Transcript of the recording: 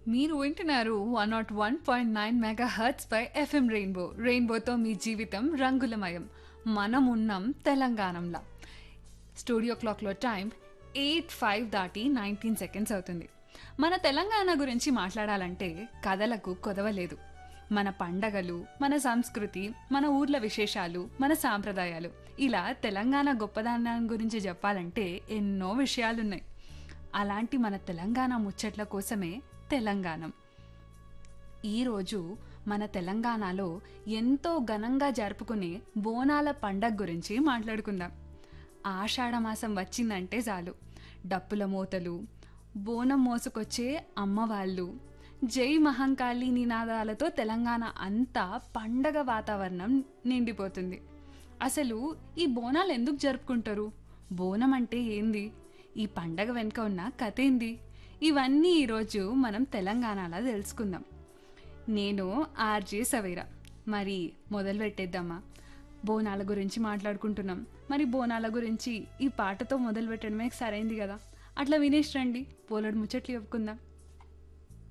మీరు వింటున్నారు one not one point nine megahertz పై ఎఫ్ఎం రెయిన్బో రెయిన్బోతో మీ జీవితం రంగులమయం మనం ఉన్నాం తెలంగాణంలా స్టూడియో క్లాక్లో టైం ఎయిట్ ఫైవ్ దాటి నైన్టీన్ సెకండ్స్ అవుతుంది మన తెలంగాణ గురించి మాట్లాడాలంటే కథలకు కొదవలేదు మన పండగలు మన సంస్కృతి మన ఊర్ల విశేషాలు మన సాంప్రదాయాలు ఇలా తెలంగాణ గొప్పదనం గురించి చెప్పాలంటే ఎన్నో విషయాలున్నాయి అలాంటి మన తెలంగాణ ముచ్చట్ల కోసమే తెలంగాణం ఈరోజు మన తెలంగాణలో ఎంతో ఘనంగా జరుపుకునే బోనాల పండగ గురించి మాట్లాడుకుందాం ఆషాఢ మాసం వచ్చిందంటే చాలు డప్పుల మూతలు బోనం మోసుకొచ్చే అమ్మవాళ్ళు జై మహంకాళి నినాదాలతో తెలంగాణ అంతా పండగ వాతావరణం నిండిపోతుంది అసలు ఈ బోనాలు ఎందుకు జరుపుకుంటారు బోనం అంటే ఏంది ఈ పండగ వెనుక ఉన్న కథ ఏంది ఇవన్నీ ఈరోజు మనం తెలంగాణలో తెలుసుకుందాం నేను ఆర్జే సవేరా మరి మొదలు పెట్టేద్దామా బోనాల గురించి మాట్లాడుకుంటున్నాం మరి బోనాల గురించి ఈ పాటతో మొదలు పెట్టడమే సరైంది కదా అట్లా వినేసి రండి పోలడు ముచ్చట్లు చెప్పుకుందాం